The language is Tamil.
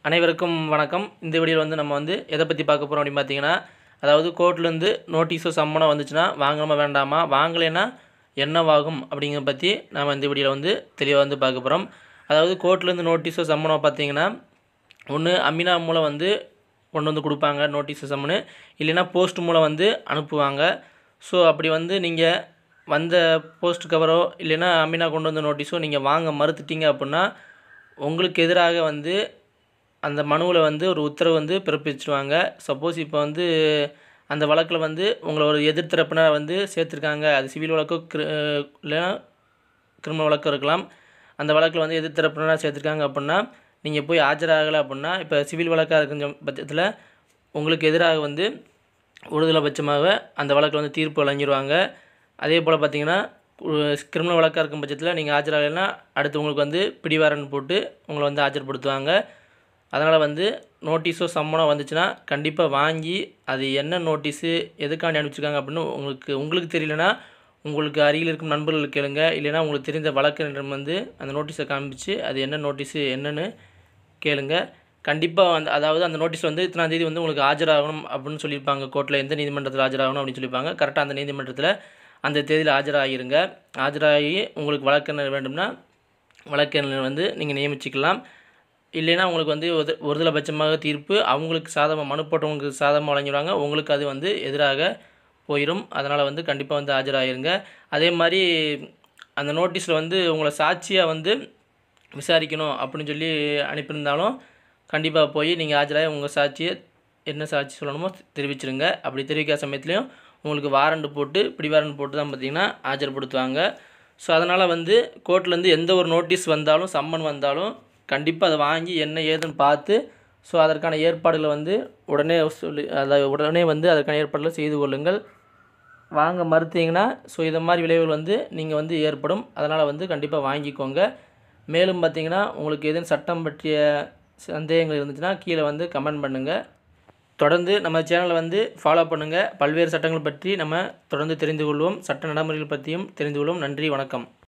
அனைவருக்கும் வணக்கம் இந்த வீடியோவில் வந்து நம்ம வந்து எதை பற்றி பார்க்க போகிறோம் அப்படின்னு பார்த்தீங்கன்னா அதாவது கோர்ட்லேருந்து நோட்டீஸோ சம்மனோ வந்துச்சுன்னா வாங்காமல் வேண்டாமா வாங்கலைன்னா என்னவாகும் அப்படிங்கிறத பற்றி நாம் இந்த வீடியோவில் வந்து தெளிவாக வந்து பார்க்க போகிறோம் அதாவது கோர்ட்லேருந்து நோட்டீஸோ சம்மனோ பார்த்தீங்கன்னா ஒன்று அமினா மூலம் வந்து கொண்டு வந்து கொடுப்பாங்க நோட்டீஸு சம்மனு இல்லைன்னா போஸ்ட் மூலம் வந்து அனுப்புவாங்க ஸோ அப்படி வந்து நீங்கள் வந்த போஸ்ட் கவரோ இல்லைன்னா அமினா கொண்டு வந்த நோட்டீஸோ நீங்கள் வாங்க மறுத்துட்டீங்க அப்படின்னா உங்களுக்கு எதிராக வந்து அந்த மனுவில் வந்து ஒரு உத்தரவு வந்து பிறப்பிச்சிருவாங்க சப்போஸ் இப்போ வந்து அந்த வழக்கில் வந்து உங்களை ஒரு எதிர்த்தரப்பினர் வந்து சேர்த்துருக்காங்க அது சிவில் வழக்கோ கிரி இல்லைன்னா கிரிமினல் வழக்கம் இருக்கலாம் அந்த வழக்கில் வந்து எதிர்த்தரப்பினராக சேர்த்துருக்காங்க அப்படின்னா நீங்கள் போய் ஆஜராகலை அப்படின்னா இப்போ சிவில் வழக்காக இருக்கிற பட்சத்தில் உங்களுக்கு எதிராக வந்து ஒருதலை பட்சமாக அந்த வழக்கில் வந்து தீர்ப்பு வழங்கிடுவாங்க அதே போல் பார்த்தீங்கன்னா கிரிமினல் வழக்காக இருக்கும் பட்சத்தில் நீங்கள் ஆஜராகலைன்னா அடுத்து உங்களுக்கு வந்து பிடிவாரன் போட்டு உங்களை வந்து ஆஜர்படுத்துவாங்க அதனால் வந்து நோட்டீஸோ சம்மனோ வந்துச்சுன்னா கண்டிப்பாக வாங்கி அது என்ன நோட்டீஸு எதுக்காண்டி அனுப்பிச்சிருக்காங்க அப்படின்னு உங்களுக்கு உங்களுக்கு தெரியலனா உங்களுக்கு அருகில் இருக்கும் நண்பர்களுக்கு கேளுங்க இல்லைன்னா உங்களுக்கு தெரிந்த வழக்கறிஞர் வந்து அந்த நோட்டீஸை காமிச்சு அது என்ன நோட்டீஸு என்னன்னு கேளுங்க கண்டிப்பாக வந்து அதாவது அந்த நோட்டீஸ் வந்து இத்தனாம் தேதி வந்து உங்களுக்கு ஆஜராகணும் அப்படின்னு சொல்லியிருப்பாங்க கோர்ட்டில் எந்த நீதிமன்றத்தில் ஆஜராகணும் அப்படின்னு சொல்லியிருப்பாங்க கரெக்டாக அந்த நீதிமன்றத்தில் அந்த தேதியில் ஆஜராகிருங்க ஆஜராகி உங்களுக்கு வழக்கறிஞர் வேண்டும்னா வழக்கறிஞர் வந்து நீங்கள் நியமிச்சிக்கலாம் இல்லைன்னா உங்களுக்கு வந்து ஒரு ஒருதலை பட்சமாக தீர்ப்பு அவங்களுக்கு சாதமாக மனு போட்டவங்களுக்கு சாதமாக வழங்கிடுவாங்க உங்களுக்கு அது வந்து எதிராக போயிடும் அதனால் வந்து கண்டிப்பாக வந்து ஆஜராகிருங்க அதே மாதிரி அந்த நோட்டீஸில் வந்து உங்களை சாட்சியாக வந்து விசாரிக்கணும் அப்படின்னு சொல்லி அனுப்பியிருந்தாலும் கண்டிப்பாக போய் நீங்கள் ஆஜராகி உங்கள் சாட்சியை என்ன சாட்சி சொல்லணுமோ தெரிவிச்சிருங்க அப்படி தெரிவிக்காத சமயத்துலேயும் உங்களுக்கு வாரண்ட் போட்டு பிடி வாரண்ட் போட்டு தான் பார்த்திங்கன்னா ஆஜர்படுத்துவாங்க ஸோ அதனால் வந்து கோர்ட்லேருந்து எந்த ஒரு நோட்டீஸ் வந்தாலும் சம்மன் வந்தாலும் கண்டிப்பாக அதை வாங்கி என்ன ஏதுன்னு பார்த்து ஸோ அதற்கான ஏற்பாடுகளை வந்து உடனே சொல்லி அதை உடனே வந்து அதற்கான ஏற்பாடுகளை செய்து கொள்ளுங்கள் வாங்க மறுத்தீங்கன்னா ஸோ இதை மாதிரி விளைவுகள் வந்து நீங்கள் வந்து ஏற்படும் அதனால் வந்து கண்டிப்பாக வாங்கிக்கோங்க மேலும் பார்த்தீங்கன்னா உங்களுக்கு எதுவும் சட்டம் பற்றிய சந்தேகங்கள் இருந்துச்சுன்னா கீழே வந்து கமெண்ட் பண்ணுங்கள் தொடர்ந்து நம்ம சேனலை வந்து ஃபாலோ பண்ணுங்கள் பல்வேறு சட்டங்கள் பற்றி நம்ம தொடர்ந்து தெரிந்து கொள்வோம் சட்ட நடைமுறைகள் பற்றியும் தெரிந்து கொள்வோம் நன்றி வணக்கம்